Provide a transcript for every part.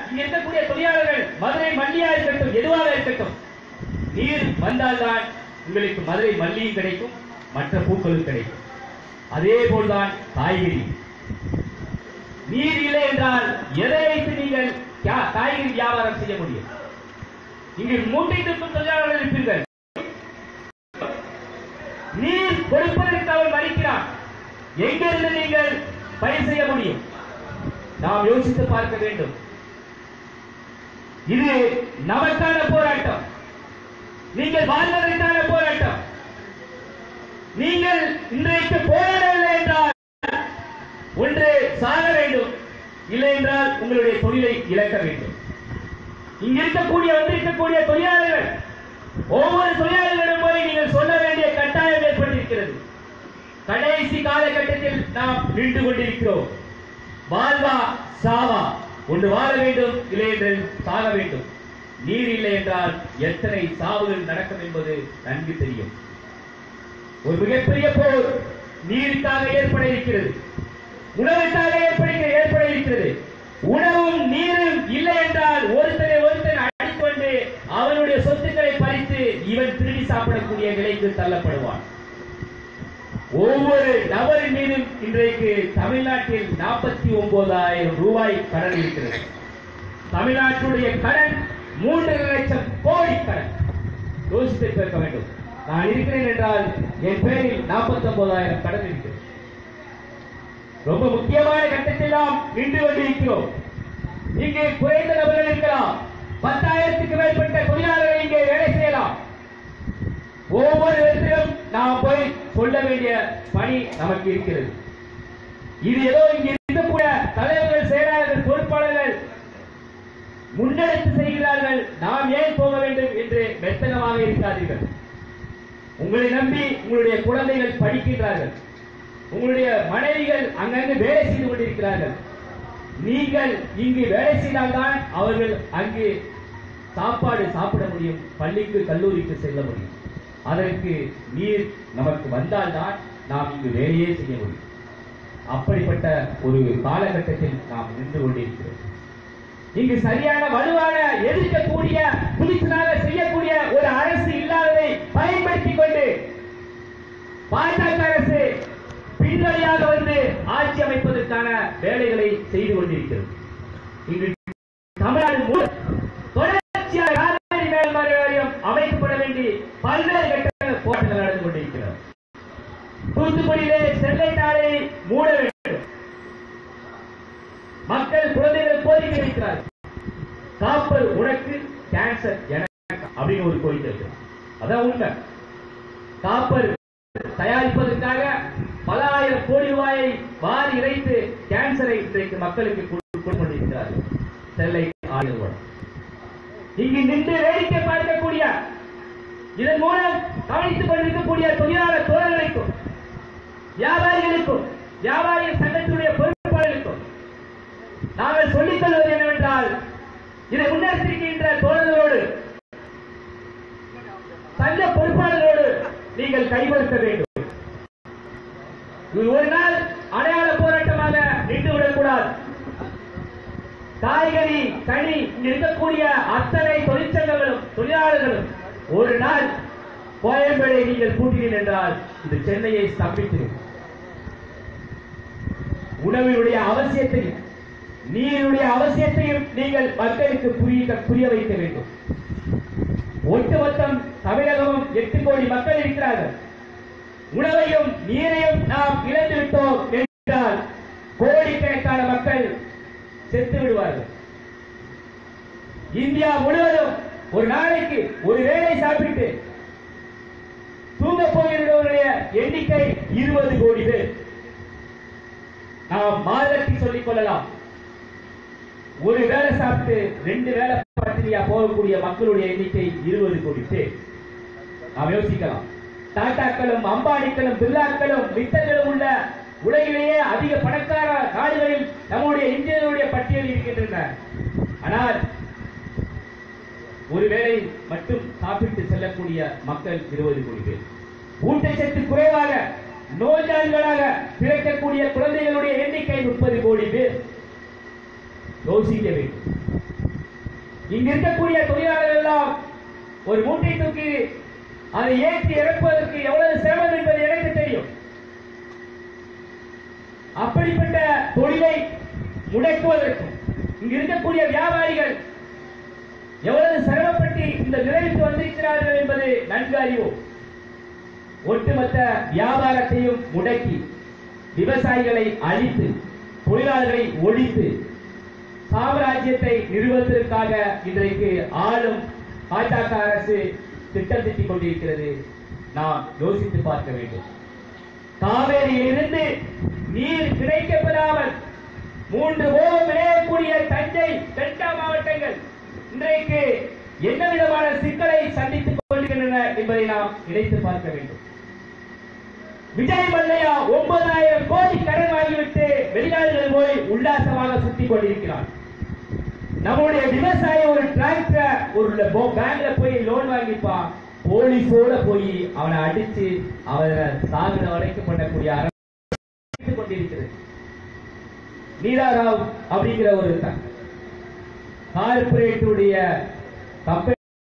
இங்க இருக்கக்கூடிய தொழிலாளர்கள் மதுரை மல்லியா இருக்கட்டும் எதுவாக இருக்கட்டும் நீர் வந்தால்தான் உங்களுக்கு மதுரை மல்லியும் கிடைக்கும் மற்ற பூக்களும் கிடைக்கும் அதே போல்தான் காய்கறி நீர் இல்லை என்றால் எதை வைத்து நீங்கள் கா- காய்கறி வியாபாரம் செய்ய முடியும் இங்கு மூட்டை திருப்பும் தொழிலாளர்கள் இருப்பீர்கள் நீர் கொடுப்பதற்கு அவன் மறிக்கிறான் எங்கிருந்து நீங்கள் பயிர் செய்ய முடியும் நாம் யோசித்து பார்க்க வேண்டும் இது நமக்கான போராட்டம் நீங்கள் வாழ்வதற்கான போராட்டம் நீங்கள் இன்றைக்கு போராடவில்லை என்றால் ஒன்று சாக வேண்டும் இல்லை என்றால் உங்களுடைய தொழிலை இழக்க வேண்டும் இங்க இருக்கக்கூடிய வந்திருக்கக்கூடிய தொழிலாளர்கள் ஒவ்வொரு தொழிலாளர்களிடம் போய் நீங்கள் சொல்ல வேண்டிய கட்டாயம் ஏற்பட்டிருக்கிறது கடைசி காலகட்டத்தில் நாம் நின்று கொண்டிருக்கிறோம் வாழ்வா சாவா ஒன்று வாழ வேண்டும் இல்லை என்று சாக வேண்டும் நீர் இல்லை என்றால் எத்தனை சாவுகள் நடக்கும் என்பது நன்கு தெரியும் ஒரு மிகப்பெரிய போர் நீருக்காக ஏற்பட இருக்கிறது உணவுக்காக ஏற்பட ஏற்பட இருக்கிறது உணவும் நீரும் இல்லை என்றால் ஒருத்தரை ஒருத்தன் அடித்துக்கொண்டு அவனுடைய சொத்துக்களை பறித்து இவன் திருடி சாப்பிடக்கூடிய நிலைக்கு தள்ளப்படுவான் ஒவ்வொரு நபரின் மீதும் இன்றைக்கு தமிழ்நாட்டில் நாற்பத்தி ஒன்பதாயிரம் ரூபாய் கடன் இருக்கிறது தமிழ்நாட்டுடைய கடன் மூன்றரை லட்சம் கோடி கடன் யோசித்து கேட்க வேண்டும் நான் இருக்கிறேன் என்றால் என் பேரில் நாற்பத்தி ஒன்பதாயிரம் கடன் இருக்கிறது ரொம்ப முக்கியமான கட்டத்தில் நாம் நின்று கொண்டிருக்கிறோம் இங்கே குறைந்த நபர்கள் இருக்கலாம் பத்தாயிரத்துக்கு மேற்பட்ட தொழிலாளர்கள் இங்கே வேலை செய்யலாம் ஒவ்வொரு இடத்திலும் நாம் போய் சொல்ல வேண்டிய பணி நமக்கு இருக்கிறது இது ஏதோ இங்க இருக்கக்கூடிய தலைவர்கள் செயலாளர்கள் பொறுப்பாளர்கள் முன்னெடுத்து செய்கிறார்கள் நாம் ஏன் போக வேண்டும் என்று மெத்தனமாக இருக்காதீர்கள் உங்களை நம்பி உங்களுடைய குழந்தைகள் படிக்கின்றார்கள் உங்களுடைய மனைவிகள் அங்கங்கு வேலை செய்து கொண்டிருக்கிறார்கள் நீங்கள் இங்கு வேலை செய்தால்தான் அவர்கள் அங்கு சாப்பாடு சாப்பிட முடியும் பள்ளிக்கு கல்லூரிக்கு செல்ல முடியும் அதற்கு நீர் நமக்கு வந்தால்தான் நாம் இங்கு வேலையே செய்ய முடியும் அப்படிப்பட்ட ஒரு காலகட்டத்தில் நாம் நின்று கொண்டிருக்கிறோம் இங்கு சரியான வலுவான எதிர்க்கக்கூடிய துணிச்சலாக செய்யக்கூடிய ஒரு அரசு இல்லாததை பயன்படுத்திக் கொண்டு பாஜக அரசு பின்வழியாக வந்து ஆட்சி அமைப்பதற்கான வேலைகளை செய்து கொண்டிருக்கிறது இங்கு தமிழ்நாடு முழு- தொடர்ச்சியாக காவிரி மேல்மறை வாரியம் அமைக்கப்பட வேண்டி பல்வேறு கட்டங்கள் போராட்டங்கள் நடந்து கொண்டிருக்கிறது தூத்துக்குடியிலே ஸ்டெர்லைட் ஆலையை மூட வேண்டும் மக்கள் குழந்தைகள் கோரிக்கை வைக்கிறார்கள் காப்பர் உனக்கு கேன்சர் எனக்கு அப்படின்னு ஒரு கோரிக்கை வைக்கிறார் அதான் உண்மை காப்பர் தயாரிப்பதற்காக பல ஆயிரம் கோடி ரூபாயை வாரி இறைத்து கேன்சரை இன்றைக்கு மக்களுக்கு கொடுத்து கொண்டிருக்கிறார்கள் ஸ்டெர்லைட் ஆலை நிறுவனம் இங்கு நின்று வேடிக்கை பார்க்கக்கூடிய இதன் மூலம் கவனித்துக் கொண்டிருக்கக்கூடிய தொழிலாளர் தோழர்களுக்கும் வியாபாரிகளுக்கும் வியாபாரிகள் சங்கத்தினுடைய பொறுப்பாளர்களுக்கும் நாங்கள் சொல்லிக் கொள்வது என்னவென்றால் இதை முன்னெடுத்திருக்கின்ற தோழர்களோடு சங்க பொறுப்பாளர்களோடு நீங்கள் கைகொடுக்க வேண்டும் இது ஒரு நாள் அடையாள போராட்டமாக நின்றுவிடக் கூடாது காய்கறி கனி இங்க இருக்கக்கூடிய அத்தனை தொழிற்சங்கங்களும் தொழிலாளர்களும் ஒரு நாள் கோயம்பேடை நீங்கள் கூட்டினீர்கள் என்றால் இது சென்னையை ஸ்தம்பித்திடும் உணவினுடைய அவசியத்தையும் நீருடைய அவசியத்தையும் நீங்கள் மக்களுக்கு புரிய புரிய வைக்க வேண்டும் ஒட்டுமொத்தம் தமிழகமும் எட்டு கோடி மக்கள் இருக்கிறார்கள் உணவையும் நீரையும் நாம் இழந்து விட்டோம் என்றால் கோடிக்கணக்கான மக்கள் செத்து விடுவார்கள் இந்தியா முழுவதும் ஒரு நாளைக்கு ஒரு வேளை சாப்பிட்டு தூங்க போகிறவர்களுடைய எண்ணிக்கை இருபது கோடி பேர் நாம் மாதத்தி சொல்லிக் கொள்ளலாம் ஒரு வேளை சாப்பிட்டு ரெண்டு வேளை பட்டினியா போகக்கூடிய மக்களுடைய எண்ணிக்கை இருபது கோடி பேர் நாம் யோசிக்கலாம் டாட்டாக்களும் அம்பானிக்களும் பிர்லாக்களும் மித்தர்களும் உள்ள உலகிலேயே அதிக பணக்கார நாடுகளில் நம்முடைய இந்தியர்களுடைய பட்டியல் இருக்கின்றன ஆனால் ஒருவேளை மட்டும் சாப்பிட்டு செல்லக்கூடிய மக்கள் இருபது கோடி பேர் ஊட்டச்சத்து குறைவாக நோயாளிகளாக பிறக்கக்கூடிய குழந்தைகளுடைய எண்ணிக்கை முப்பது கோடி பேர் யோசிக்க வேண்டும் இங்க இருக்கக்கூடிய தொழிலாளர்கள் எல்லாம் ஒரு மூட்டை தூக்கி அதை ஏற்றி இறக்குவதற்கு எவ்வளவு சிரமம் என்பது எனக்கு தெரியும் அப்படிப்பட்ட தொழிலை முடக்குவதற்கும் இங்கு இருக்கக்கூடிய வியாபாரிகள் எவ்வளவு சிரமப்பட்டு இந்த நிலைக்கு வந்திருக்கிறார்கள் என்பது நன்கு அறிவோம் ஒட்டுமொத்த வியாபாரத்தையும் முடக்கி விவசாயிகளை அழித்து தொழிலாளர்களை ஒழித்து சாம்ராஜ்யத்தை நிறுவதற்காக இன்றைக்கு ஆளும் பாஜக அரசு திட்டம் திட்டிக் கொண்டிருக்கிறது நாம் யோசித்து பார்க்க வேண்டும் காவேரியிலிருந்து நீர் கிடைக்கப்பெறாமல் மூன்று ஓரம் விளையக்கூடிய தஞ்சை டெல்டா மாவட்டங்கள் இன்றைக்கு என்ன விதமான சிக்கலை சந்தித்துக் கொள்கின்றன என்பதை நாம் நினைத்து பார்க்க வேண்டும் விஜய் மல்லையா ஒன்பதாயிரம் கோடி கடன் வாங்கிவிட்டு வெளிநாடுகள் போய் உல்லாசமாக சுத்திக் கொண்டிருக்கிறார் நம்முடைய விவசாயி ஒரு டிராக்டர் ஒரு பேங்க்ல போய் லோன் வாங்கிப்பான் போலீஸோட போய் அவனை அடிச்சு அவனை சாகுற வரைக்கும் பண்ணக்கூடிய அரசு கொண்டிருக்கிறது நீலா ராவ் அப்படிங்கிற ஒரு கார்பரேட்டுடைய கம்பெனி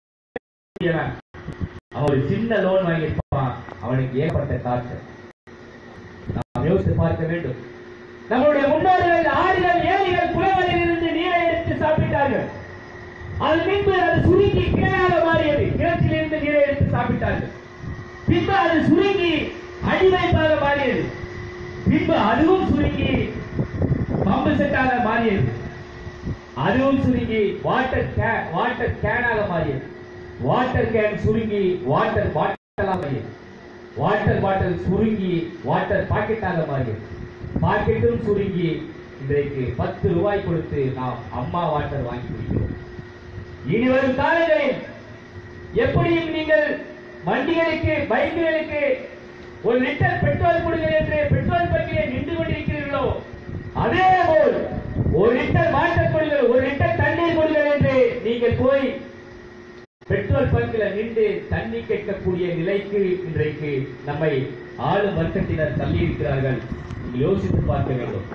அவன் ஒரு சின்ன லோன் வாங்கியிருப்பான் அவனுக்கு ஏற்பட்ட காற்று நாம் யோசித்து பார்க்க வேண்டும் நம்முடைய முன்னோர்கள் ஆறுகள் ஏரிகள் குளங்களில் இருந்து நீரை எடுத்து சாப்பிட்டார்கள் அது பின்பு அது சுருங்கி கிணறாக மாறியது கிணற்றிலிருந்து நீரை எடுத்து சாப்பிட்டார்கள் பின்பு அது சுருங்கி அடிவைப்பாக மாறியது பின்பு அதுவும் சுருங்கி பம்பு செட்டாக மாறியது அதுவும் சுருங்கி வாட்டர் கேன் வாட்டர் கேனாக மாறியது வாட்டர் கேன் சுருங்கி வாட்டர் பாட்டிலாக மாறியது வாட்டர் பாட்டில் சுருங்கி வாட்டர் பாக்கெட்டாக மாறியது பாக்கெட்டும் சுருங்கி இன்றைக்கு பத்து ரூபாய் கொடுத்து நாம் அம்மா வாட்டர் வாங்கி குடிக்கிறோம் இனி வரும் காலங்களில் எப்படியும் நீங்கள் வண்டிகளுக்கு பைக்குகளுக்கு ஒரு லிட்டர் பெட்ரோல் கொடுங்கள் என்று பெட்ரோல் பங்கிலே நின்று கொண்டிருக்கிறீர்களோ அதே போல் ஒரு லிட்டர் வாட்டர் கொடுங்கள் ஒரு லிட்டர் தண்ணீர் கொடுங்கள் என்று நீங்கள் போய் பெட்ரோல் பங்கில நின்று தண்ணி கேட்கக்கூடிய நிலைக்கு இன்றைக்கு நம்மை ஆளும் வர்க்கத்தினர் தள்ளியிருக்கிறார்கள் நீங்கள் யோசித்து பார்க்க வேண்டும்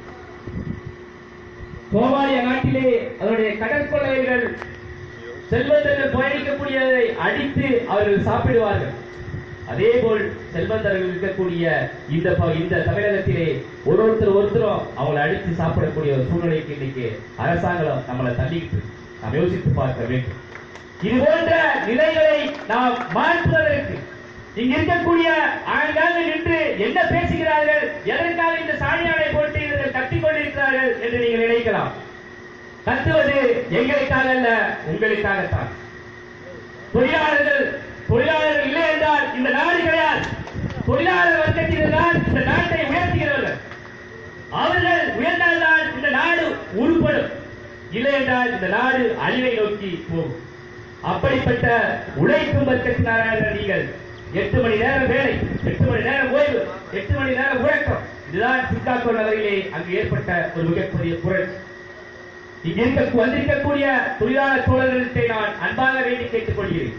சோமாலிய நாட்டிலே அதனுடைய கடற்கொள்ளையர்கள் செல்வந்தர்கள் பயணிக்கக்கூடியதை அடித்து அவர்கள் சாப்பிடுவார்கள் அதே போல் செல்வந்தர்கள் இருக்கக்கூடிய இந்த ப- இந்த தமிழகத்திலே ஒரு ஒருத்தர் ஒருத்தரும் அவங்களை அடித்து சாப்பிடக்கூடிய ஒரு சூழ்நிலைக்கு இன்னைக்கு அரசாங்கம் நம்மளை தள்ளிக்கிட்டு இருக்கு. நாம் யோசித்து பார்க்க வேண்டும் இது போன்ற நிலைகளை நாம் மாற்றுவதற்கு இங்க இருக்கக்கூடிய ஆங்காங்கு நின்று என்ன பேசுகிறார்கள் எதற்காக இந்த சாணியாடை போட்டு இவர்கள் கத்திக் கொண்டிருக்கிறார்கள் என்று நீங்கள் நினைக்கலாம் கத்துவது எங்களுக்காக அல்ல உங்களுக்காகத்தான் தொழிலாளர்கள் தொழிலாளர்கள் இல்லை என்றால் இந்த நாடு கிடையாது தொழிலாளர் வர்க்கத்தினர் தான் இந்த நாட்டை உயர்த்துகிறவர்கள் அவர்கள் உயர்ந்தால்தான் இந்த நாடு உருப்படும் இல்லை என்றால் இந்த நாடு அழிவை நோக்கி போகும் அப்படிப்பட்ட உழைக்கும் வர்க்கத்தினராக நீங்கள் எட்டு மணி நேரம் வேலை எட்டு மணி நேரம் ஓய்வு எட்டு மணி நேரம் உறக்கம் இதுதான் சிக்காகோ நகரிலே அங்கு ஏற்பட்ட ஒரு மிகப்பெரிய புரட்சி இங்க இருக்க வந்திருக்கக்கூடிய தொழிலாளர் தோழர்களிடத்தை நான் அன்பாக வேண்டி கேட்டுக் கொள்கிறேன்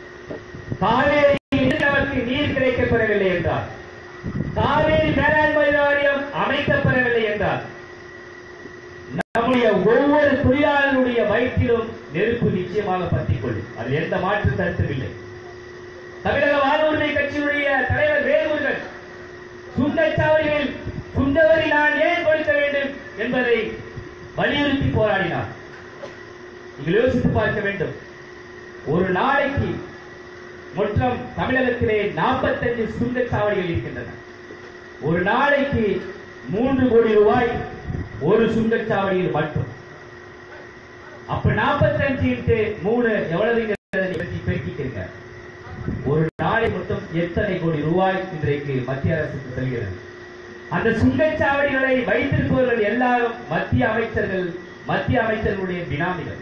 காவேரியில் நமக்கு நீர் கிடைக்கப்பெறவில்லை என்றார் காவேரி மேலாண்மை வாரியம் அமைக்கப்பெறவில்லை என்றார் நம்முடைய ஒவ்வொரு தொழிலாளர்களுடைய வயிற்றிலும் நெருப்பு நிச்சயமாக பற்றிக் கொள்ளும் அதில் எந்த மாற்று கருத்தும் இல்லை தமிழக வாழ்வுரிமை கட்சியினுடைய தலைவர் வேல்முருகன் சுண்டச்சாவடிகளில் சுண்டவரி நான் ஏன் கொடுக்க வேண்டும் என்பதை வலியுறுத்தி போராடினார் நீங்கள் யோசித்து பார்க்க வேண்டும் ஒரு நாளைக்கு மொத்தம் தமிழகத்திலே 45 சுங்கச்சாவடிகள் இருக்கின்றன ஒரு நாளைக்கு மூன்று கோடி ரூபாய் ஒரு சுங்கச்சாவடியில் மட்டும் அப்ப 45 இன்ட்டு மூணு எவ்வளவுங்கிறத நீங்க பற்றி பெருக்கிக்கிறீங்க ஒரு நாளை மொத்தம் எத்தனை கோடி ரூபாய் இன்றைக்கு மத்திய அரசுக்கு செல்கிறது அந்த சுங்கச்சாவடிகளை வைத்திருப்பவர்கள் எல்லாரும் மத்திய அமைச்சர்கள் மத்திய அமைச்சர்களுடைய பினாமிகள்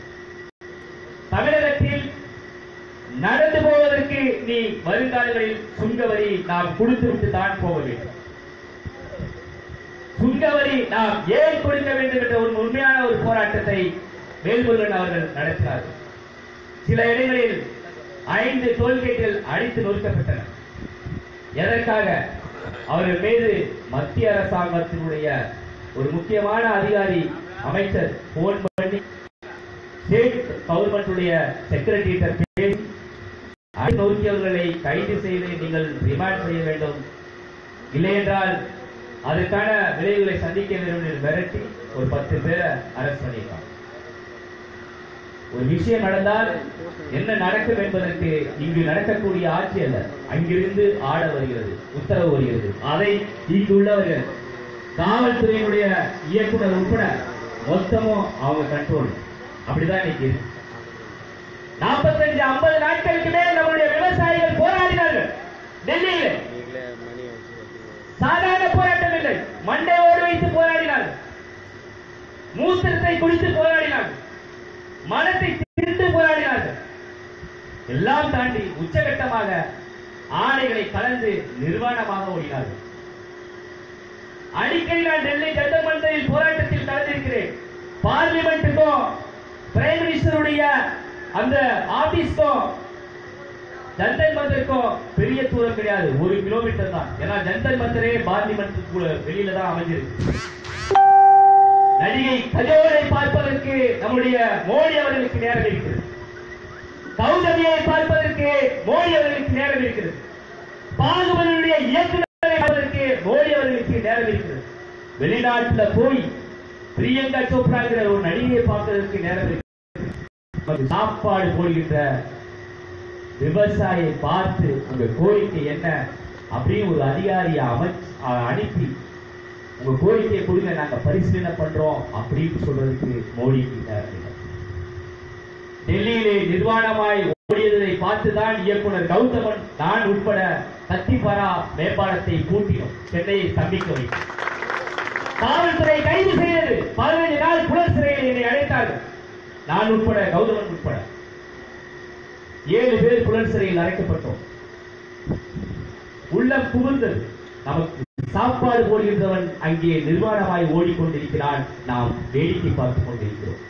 தமிழகத்தில் நடந்து போவதற்கு நீ வருங்காலங்களில் சுங்கவரி நாம் கொடுத்து விட்டு தான் போக வேண்டும் சுங்கவரி நாம் ஏன் கொடுக்க வேண்டும் என்ற ஒரு உண்மையான ஒரு போராட்டத்தை வேல்முருகன் அவர்கள் நடத்தினார்கள் சில இடங்களில் ஐந்து டோல்கேட்டில் அடித்து நொறுக்கப்பட்டன எதற்காக அவர்கள் மீது மத்திய அரசாங்கத்தினுடைய ஒரு முக்கியமான அதிகாரி அமைச்சர் போன் பண்ணி ஸ்டேட் கவர்மெண்ட்டுடைய செக்ரட்டரியிட்ட பேசி நோக்கியவர்களை கைது செய்து நீங்கள் ரிமாண்ட் செய்ய வேண்டும் இல்லை என்றால் அதற்கான விளைவுகளை சந்திக்க வேண்டும் என்று மிரட்டி ஒரு பத்து பேரை அரெஸ்ட் பண்ணியிருக்காங்க ஒரு விஷயம் நடந்தால் என்ன நடக்கும் என்பதற்கு இங்கு நடக்கக்கூடிய ஆட்சி அல்ல அங்கிருந்து ஆட வருகிறது உத்தரவு வருகிறது அதை இங்கு உள்ளவர்கள் காவல்துறையினுடைய இயக்குனர் உட்பட மொத்தமும் அவங்க கண்ட்ரோல் அப்படிதான் இன்னைக்கு இருக்கு. 45 ஐம்பது நாட்களுக்கு மேல் நம்முடைய விவசாயிகள் போராடினார்கள் டெல்லியில் நீங்களே மணி வச்சு வைக்கிறீங்க. சாதாரண போராட்டம் இல்லை மண்டையோடு வைத்து போராடினார்கள் மூத்திரத்தை குடித்து போராடினார்கள் மனத்தை திரிந்து போராடினார்கள் எல்லாம் தாண்டி உச்சகட்டமாக ஆணைகளை கலந்து நிர்வாணமாக ஓடினார்கள் அடிக்கடி நான் டெல்லி ஜந்தர் மந்தரில் போராட்டத்தில் கலந்திருக்கிறேன் பார்லிமெண்ட்டுக்கும் பிரைம் மினிஸ்டருடைய அந்த ஆபீஸ்க்கும் ஜந்தர் மந்தருக்கும் பெரிய தூரம் கிடையாது ஒரு கிலோமீட்டர் தான் ஏன்னா ஜந்தர் மந்தரே பார்லிமெண்ட் வெளியில தான் அமைஞ்சிருக்கு நடிகை கஜோலை பார்ப்பதற்கு நம்முடைய மோடி அவர்களுக்கு நேரம் இருக்கிறது கௌதமியை பார்ப்பதற்கு மோடி அவர்களுக்கு நேரம் இருக்கிறது பாகுபலியுடைய இயக்குநரை பார்ப்பதற்கு மோடி அவர்களுக்கு நேரம் இருக்கிறது வெளிநாட்டுல போய் பிரியங்கா சோப்ராங்கிற ஒரு நடிகையை பார்ப்பதற்கு நேரம் இருக்கிறது நமக்கு சாப்பாடு போடுகின்ற விவசாயியை பார்த்து உங்க கோரிக்கை என்ன அப்படின்னு ஒரு அதிகாரியை அமைச்சு அ- அனுப்பி உங்க கோரிக்கையை கொடுங்க நாங்க பரிசீலனை பண்றோம் அப்படின்னு சொல்றதுக்கு மோடிக்கு நேரம் இல்லை. டெல்லியிலே நிர்வாணமாய் ஓடியதை பார்த்துதான் இயக்குனர் கௌதமன் நான் உட்பட கத்திப்பாரா மேம்பாலத்தை பூட்டினோம் சென்னையை ஸ்தம்பிக்க வைத்தோம் காவல்துறை கைது செய்தது பதினைந்து நாள் புலர் சிறையில் என்னை அழைத்தார்கள் நான் உட்பட கௌதமன் உட்பட ஏழு பேர் புலர் சிறையில் அடைக்கப்பட்டோம் உள்ளம் குமிர்ந்தது நமக்கு சாப்பாடு போடுகின்றவன் அங்கே நிர்வாணமாய் ஓடிக்கொண்டிருக்கிறான் நாம் வேடிக்கை பார்த்துக் கொண்டிருக்கிறோம்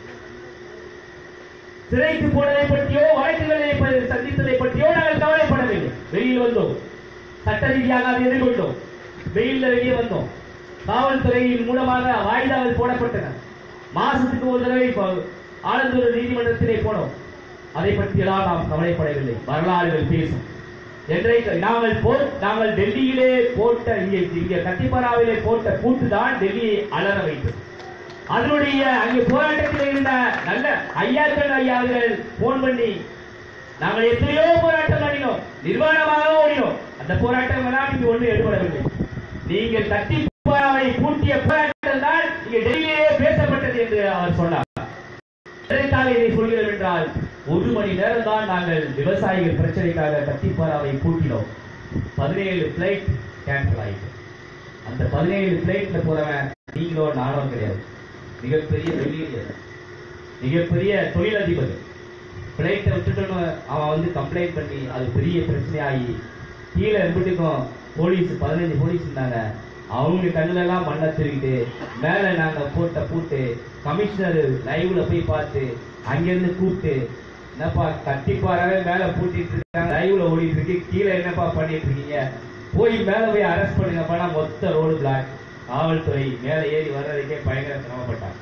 சிறைக்கு போனதை பற்றியோ வழக்குகளை ப- சந்தித்ததை பற்றியோ நாங்கள் கவலைப்படவில்லை வெளியில் வந்தோம் சட்ட ரீதியாக அதை எதிர்கொண்டோம் வெயில்ல வெளியே வந்தோம் காவல்துறையின் மூலமாக வாய்தாவில் போடப்பட்டன மாசத்துக்கு ஒரு தடவை ப- ஆலந்தூர் நீதிமன்றத்திலே போனோம் அதை பற்றியெல்லாம் நாம் கவலைப்படவில்லை வரலாறுகள் பேசும் என்றைக்கு நாங்கள் போ நாங்கள் டெல்லியிலே போட்ட இங்கே இங்கே கத்திப்பாராவிலே போட்ட கூட்டு தான் டெல்லியை அலற வைத்தது அதனுடைய அங்கே போராட்டத்தில் இருந்த நல்ல ஐயாக்கள் ஐயாவர்கள் போன் பண்ணி நாங்கள் எத்தனையோ போராட்டம் பண்ணினோம் நிர்வாணமாக ஓடினோம் அந்த போராட்டம் எல்லாம் இங்கு ஒன்று எடுபடவில்லை நீங்கள் கத்திப்பாராவை பூட்டிய போராட்டம் தான் இங்கே டெல்லியிலே பேசப்பட்டது என்று அவர் சொன்னார் எதற்காக இதை சொல்கிறோம் என்றால் ஒரு மணி நேரம் தான் நாங்கள் விவசாயிகள் பிரச்சனைக்காக கத்திப்பாராவை பூட்டினோம் பதினேழு பிளைட் கேன்சல் ஆயிட்டு அந்த பதினேழு பிளைட்ல போறவன் நீங்களோ நானோ கிடையாது மிகப்பெரிய வெளியீடு மிகப்பெரிய தொழிலதிபர் பிளைட்டை விட்டுட்டோன்னு அவன் வந்து கம்ப்ளைண்ட் பண்ணி அது பெரிய பிரச்சனையாகி கீழே இருந்துட்டுக்கும் போலீஸ் பதினஞ்சு போலீஸ் இருந்தாங்க அவங்க கண்ணுல எல்லாம் மண்ணை திருவிட்டு மேல நாங்க போட்ட பூட்டு கமிஷனர் லைவ்ல போய் பார்த்து அங்கிருந்து கூப்பிட்டு என்னப்பா கட்டிப்பாரவே மேல பூட்டிட்டு இருக்காங்க லைவ்ல ஓடிட்டு இருக்கு கீழே என்னப்பா பண்ணிட்டு இருக்கீங்க போய் மேல போய் அரெஸ்ட் பண்ணுங்கப்பா மொத்த ரோடு பிளாக் காவல்துறை மேல ஏறி வர்றதுக்கே பயங்கர சிரமப்பட்டாங்க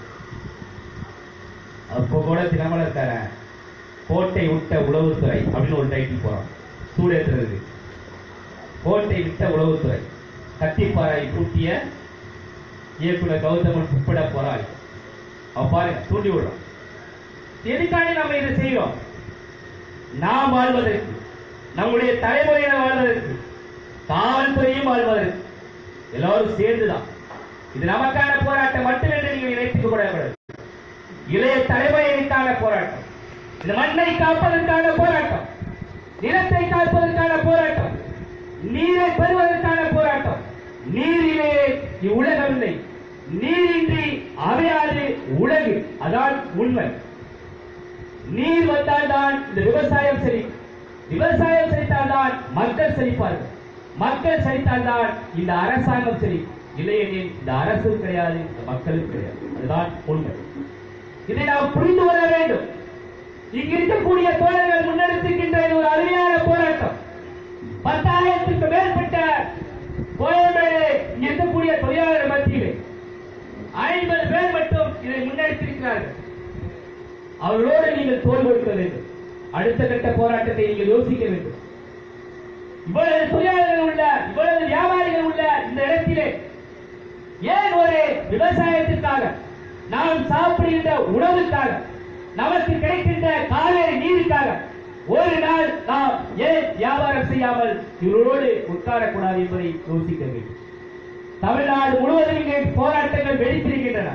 அப்போ கூட தினமலர்காரன் கோட்டை விட்ட உளவுத்துறை அப்படின்னு ஒரு டைட்டில் போறான் சூடேற்றுறது கோட்டை விட்ட உளவுத்துறை கத்திப்பாறை பூட்டிய இயக்குனர் கௌதமன் உட்பட போராளி அவ பாருங்க தூண்டி விடுறான் எதுக்காக நம்ம இதை செய்யறோம் நாம் வாழ்வதற்கு நம்முடைய தலைமுறையினர் வாழ்வதற்கு காவல்துறையும் வாழ்வதற்கு எல்லாரும் சேர்ந்துதான் இது நமக்கான போராட்டம் மட்டும் என்று நீங்கள் நினைத்துக் கூடாது இளைய தலைமுறையிற்கான போராட்டம் இந்த மண்ணை காப்பதற்கான போராட்டம் நிலத்தை காப்பதற்கான போராட்டம் நீரை பெறுவதற்கான போராட்டம் நீரிலே இவ்வுலகம் இல்லை நீரின்றி அமையாது உலகு அதான் உண்மை நீர் வந்தால்தான் இந்த விவசாயம் செழிக்கும் விவசாயம் செழித்தால்தான் மக்கள் செழிப்பார்கள் மக்கள் செழித்தால்தான் இந்த அரசாங்கம் செழிக்கும் இல்லையெனில் இந்த அரசும் கிடையாது இந்த மக்களும் கிடையாது அதுதான் உண்மை இதை நாம் புரிந்து கொள்ள வேண்டும் இங்கு இருக்கக்கூடிய தோழர்கள் முன்னெடுத்துக்கின்ற இது ஒரு அருமையான போராட்டம் பத்தாயிரத்துக்கு மேற்பட்ட கோயம்பேடு இங்க இருக்கக்கூடிய தொழிலாளர் மத்தியிலே ஐம்பது பேர் மட்டும் இதை முன்னெடுத்திருக்கிறார்கள் அவர்களோடு நீங்கள் தோல் கொடுக்க வேண்டும் அடுத்த கட்ட போராட்டத்தை நீங்கள் யோசிக்க வேண்டும் இவ்வளவு தொழிலாளர்கள் உள்ள இவ்வளவு வியாபாரிகள் உள்ள இந்த இடத்திலே ஏன் ஒரு விவசாயத்திற்காக நாம் சாப்பிடுகின்ற உணவுக்காக நமக்கு கிடைக்கின்ற காவேரி நீருக்காக ஒரு நாள் நாம் ஏன் வியாபாரம் செய்யாமல் இவரோடு உட்காரக்கூடாது என்பதை யோசிக்க வேண்டும் தமிழ்நாடு முழுவதும் இங்கே போராட்டங்கள் வெடித்திருக்கின்றன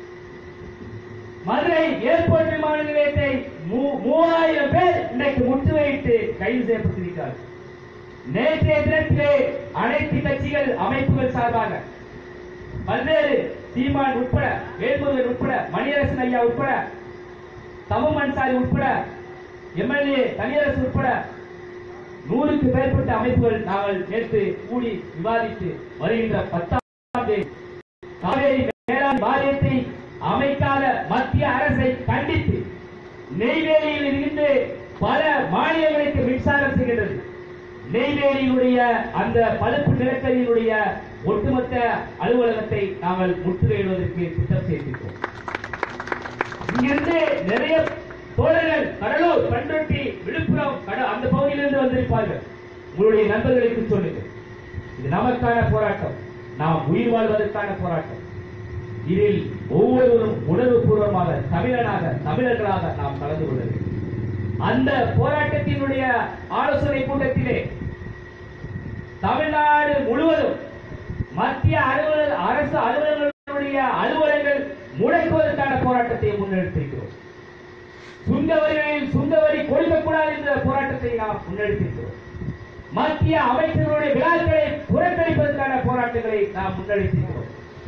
மதுரை ஏர்போர்ட் விமான நிலையத்தை மூ- மூவாயிரம் பேர் இன்றைக்கு முற்றுகையிட்டு கைது செய்யப்பட்டிருக்கிறார்கள் நேற்றைய தினத்திலே அனைத்து கட்சிகள் அமைப்புகள் சார்பாக பல்வேறு சீமான் உட்பட வேல்முருகன் உட்பட மணியரசன் ஐயா உட்பட தமு அன்சாரி உட்பட எம்எல்ஏ தனியரசு உட்பட நூறுக்கு மேற்பட்ட அமைப்புகள் நாங்கள் நேற்று கூடி விவாதித்து வருகின்ற பத்தாம் தேதி காவேரி மேலாண் வாரியத்தை அமைக்காத மத்திய அரசை கண்டித்து நெய்வேலியில் இருந்து பல மாநிலங்களுக்கு மின்சாரம் செல்கின்றது நெய்வேலியினுடைய அந்த பழுப்பு நிலக்கரியினுடைய ஒட்டுமொத்த அலுவலகத்தை நாங்கள் முற்றுகையிடுவதற்கு திட்டம் செய்திருக்கிறோம் இங்கிருந்து நிறைய தோழர்கள் கடலூர் பண்ருட்டி விழுப்புரம் கட அந்த பகுதியிலிருந்து வந்திருப்பார்கள் உங்களுடைய நண்பர்களுக்கு சொல்லுங்கள் இது நமக்கான போராட்டம் நாம் உயிர் வாழ்வதற்கான போராட்டம் இதில் ஒவ்வொருவரும் உணர்வுபூர்வமாக தமிழனாக தமிழர்களாக நாம் கலந்து கொள்ள வேண்டும் அந்த போராட்டத்தினுடைய ஆலோசனை கூட்டத்திலே தமிழ்நாடு முழுவதும் மத்திய அலுவலர் அரசு அலுவலர்களுடைய அலுவலர்கள் முடக்குவதற்கான போராட்டத்தை முன்னெடுத்திருக்கிறோம் சுங்க வரிகளில் சுங்க வரி கொடுக்கக்கூடாது என்ற போராட்டத்தை நாம் முன்னெடுத்திருக்கிறோம் மத்திய அமைச்சர்களுடைய விழாக்களை புறக்கணிப்பதற்கான போராட்டங்களை நாம் முன்னெடுத்திருக்கிறோம்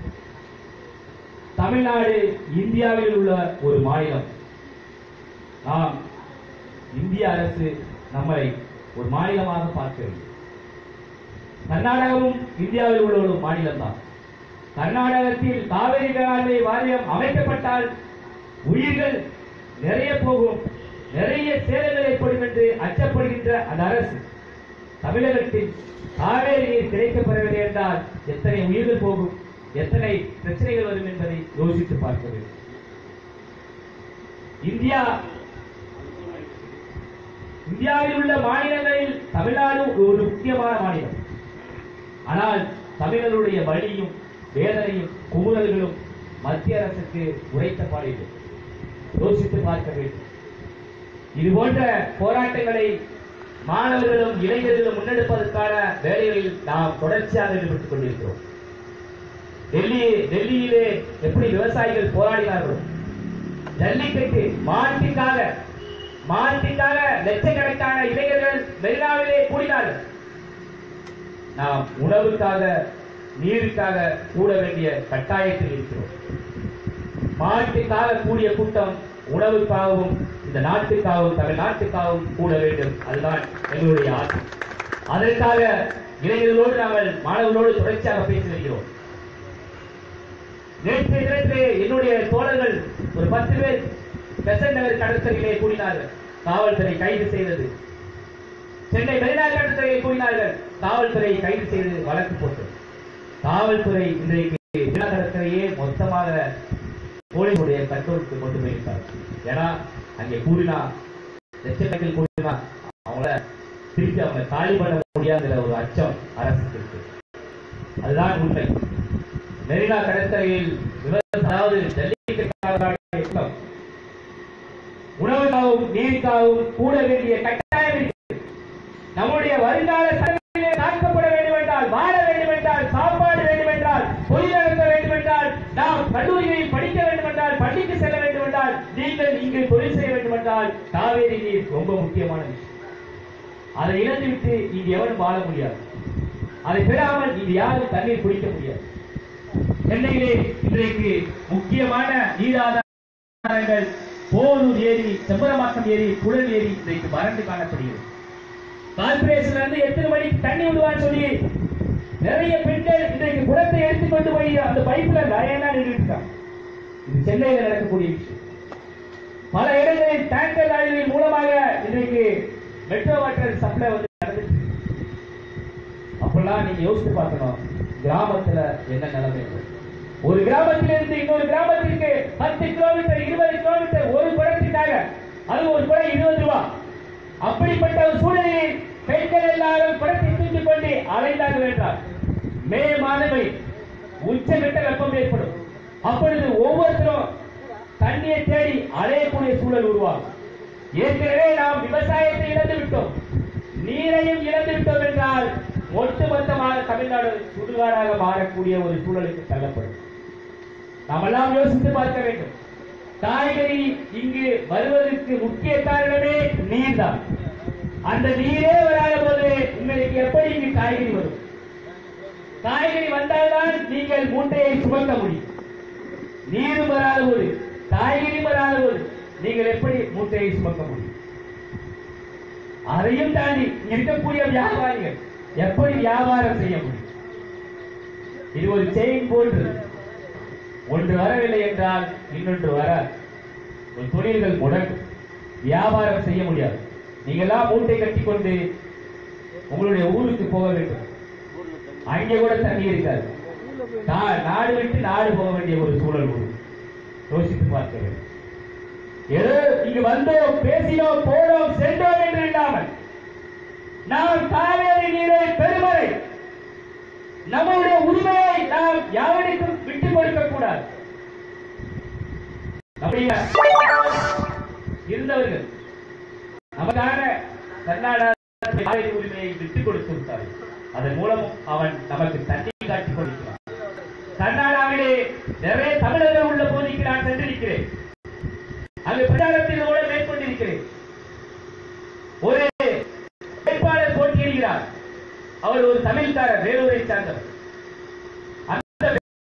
தமிழ்நாடு இந்தியாவில் உள்ள ஒரு மாநிலம் நாம் இந்திய அரசு நம்மை ஒரு மாநிலமாக பார்க்க வேண்டும் கர்நாடகமும் இந்தியாவில் உள்ள ஒரு மாநிலம் தான் கர்நாடகத்தில் காவிரி மேலாண்மை வாரியம் அமைக்கப்பட்டால் உயிர்கள் நிறைய போகும் நிறைய சேதங்கள் ஏற்படும் என்று அச்சப்படுகின்ற அந்த அரசு தமிழகத்தில் காவேரி நீர் கிடைக்கப்பெறவில்லை என்றால் எத்தனை உயிர்கள் போகும் எத்தனை பிரச்சனைகள் வரும் என்பதை யோசித்து பார்க்க வேண்டும் இந்தியா இந்தியாவில் உள்ள மாநிலங்களில் தமிழ்நாடு ஒரு முக்கியமான மாநிலம் ஆனால் தமிழர்களுடைய வலியும் வேதனையும் குமுறல்களும் மத்திய அரசுக்கு உரைத்த பாடில்லை யோசித்து பார்க்க வேண்டும் இது போன்ற போராட்டங்களை மாணவர்களும் இளைஞர்களும் முன்னெடுப்பதற்கான வேலைகளில் நாம் தொடர்ச்சியாக ஈடுபட்டுக் கொண்டிருக்கிறோம் டெல்லி டெல்லியிலே எப்படி விவசாயிகள் போராடினார்களோ ஜல்லிக்கட்டு மாட்டுக்காக மாட்டுக்காக லட்சக்கணக்கான இளைஞர்கள் மெரினாவிலே கூடினார்கள் நாம் உணவுக்காக நீருக்காக கூட வேண்டிய கட்டாயத்தில் இருக்கிறோம் மாட்டுக்காக கூடிய கூட்டம் உணவுக்காகவும் இந்த நாட்டுக்காகவும் தமிழ்நாட்டுக்காகவும் கூட வேண்டும் அதுதான் எங்களுடைய ஆசை அதற்காக இளைஞர்களோடு நாங்கள் மாணவர்களோடு தொடர்ச்சியாக பேசி வருகிறோம் நேற்றைய தினத்திலே என்னுடைய தோழர்கள் ஒரு பத்து பேர் பெசன்ட் நகர் கடற்கரையிலே கூடினார்கள் காவல்துறை கைது செய்தது சென்னை மெரினா கடற்கரையை கூறினார்கள் காவல்துறை கைது செய்து வழக்கு போட்டது காவல்துறை இன்றைக்கு மெரினா கடற்கரையே மொத்தமாக போலீசுடைய கண்ட்ரோலுக்கு கொண்டு போயிருக்கார் ஏன்னா அங்கே கூறினா லட்சக்கணக்கில் கூறினா அவங்கள திருப்பி அவங்க காலி பண்ண முடியாதுங்கிற ஒரு அச்சம் அரசுக்கு இருக்கு அதுதான் உண்மை மெரினா கடற்கரையில் விவசாய அதாவது ஜல்லிக்கட்டுக்காரர்களுடைய இயக்கம் உணவுக்காகவும் நீருக்காகவும் கூட வேண்டிய கட்டாயம் இருக்கு நம்முடைய வருங்கால சந்ததியிலே காக்கப்பட வேண்டும் என்றால் வாழ வேண்டும் என்றால் சாப்பாடு வேண்டும் என்றால் தொழில் நடத்த வேண்டும் என்றால் நாம் கல்லூரிகளில் படிக்க வேண்டும் என்றால் பள்ளிக்கு செல்ல வேண்டும் என்றால் நீங்கள் இங்கு தொழில் செய்ய வேண்டும் என்றால் காவேரி நீர் ரொம்ப முக்கியமான விஷயம் அதை இழந்துவிட்டு இங்கு எவரும் வாழ முடியாது அதை பெறாமல் இங்கு யாரும் தண்ணீர் குடிக்க முடியாது சென்னையிலே இன்றைக்கு முக்கியமான நீராதாரங்கள் போரூர் ஏரி செம்பரமாக்கம் ஏரி புழல் ஏரி இன்றைக்கு வறண்டு காணப்படுகிறது கார்பரேஷன்ல இருந்து எத்தனை மணிக்கு தண்ணி விடுவான்னு சொல்லி நிறைய பெண்கள் இன்றைக்கு குடத்தை எடுத்துக்கொண்டு போய் அந்த பைப்ல நிறைய நின்றுட்டு இருக்காங்க இது சென்னையில் நடக்கக்கூடிய விஷயம் பல இடங்களில் டேங்கர் லாரிகளின் மூலமாக இன்றைக்கு மெட்ரோ வாட்டர் சப்ளை வந்து நடந்துட்டு இருக்கு. அப்பெல்லாம் நீங்க யோசித்து பார்க்கணும் கிராமத்துல என்ன நிலைமை இருக்கும். ஒரு கிராமத்திலிருந்து இன்னொரு கிராமத்திற்கு பத்து கிலோமீட்டர் இருபது கிலோமீட்டர் ஒரு குடத்துக்காக அது ஒரு குடம் இருபது ரூபாய் அப்படிப்பட்ட ஒரு சூழலில் பெண்கள் எல்லாரும் குடத்தை தூக்கிக் கொண்டு அலைந்தார்கள் என்றார் மே மாதங்களில் உச்சகட்ட வெப்பம் ஏற்படும் அப்பொழுது ஒவ்வொருத்தரும் தண்ணியை தேடி அலையக்கூடிய சூழல் உருவாகும் ஏற்கனவே நாம் விவசாயத்தை இழந்து விட்டோம் நீரையும் இழந்து விட்டோம் என்றால் ஒட்டுமொத்தமாக தமிழ்நாடு சுடுகாடாக மாறக்கூடிய ஒரு சூழலுக்கு தள்ளப்படும் நாம் எல்லாம் யோசித்து பார்க்க வேண்டும் காய்கறி இங்கு வருவதற்கு முக்கிய காரணமே நீர் தான் அந்த நீரே வராத போது உங்களுக்கு எப்படி இங்கு காய்கறி வரும் காய்கறி வந்தால்தான் நீங்கள் மூட்டையை சுமக்க முடியும் நீரும் வராத போது காய்கறி வராத போது நீங்கள் எப்படி மூட்டையை சுமக்க முடியும் அதையும் தாண்டி இங்க இருக்கக்கூடிய வியாபாரிகள் எப்படி வியாபாரம் செய்ய முடியும் இது ஒரு செயின் போன்று ஒன்று வரவில்லை என்றால் இன்னொன்று வராது ஒரு தொழில்கள் முடங்கும் வியாபாரம் செய்ய முடியாது நீங்க எல்லாம் மூட்டை கட்டிக்கொண்டு உங்களுடைய ஊருக்கு போக வேண்டும் அங்கே கூட தண்ணி இருக்காது நா- நாடு விட்டு நாடு போக வேண்டிய ஒரு சூழல் உண்டு யோசித்து பார்க்க வேண்டும் ஏதோ இங்கு வந்தோம் பேசினோம் போனோம் சென்றோம் என்று இல்லாமல் நாம் காவேரி நீரை பெருமறை நம்முடைய உரிமையை நாம் யாவருக்கும் விட்டுக் கொடுக்க கூடாது நம்முடைய இருந்தவர்கள் நமக்கான கர்நாடக காவேரி உரிமையை விட்டுக் கொடுத்து விட்டார்கள் அதன் மூலம் அவன் நமக்கு தண்ணி காட்டிக் கொண்டிருக்கிறான் கர்நாடகாவிலே நிறைய தமிழர்கள் உள்ள போதிக்கு நான் சென்றிருக்கிறேன்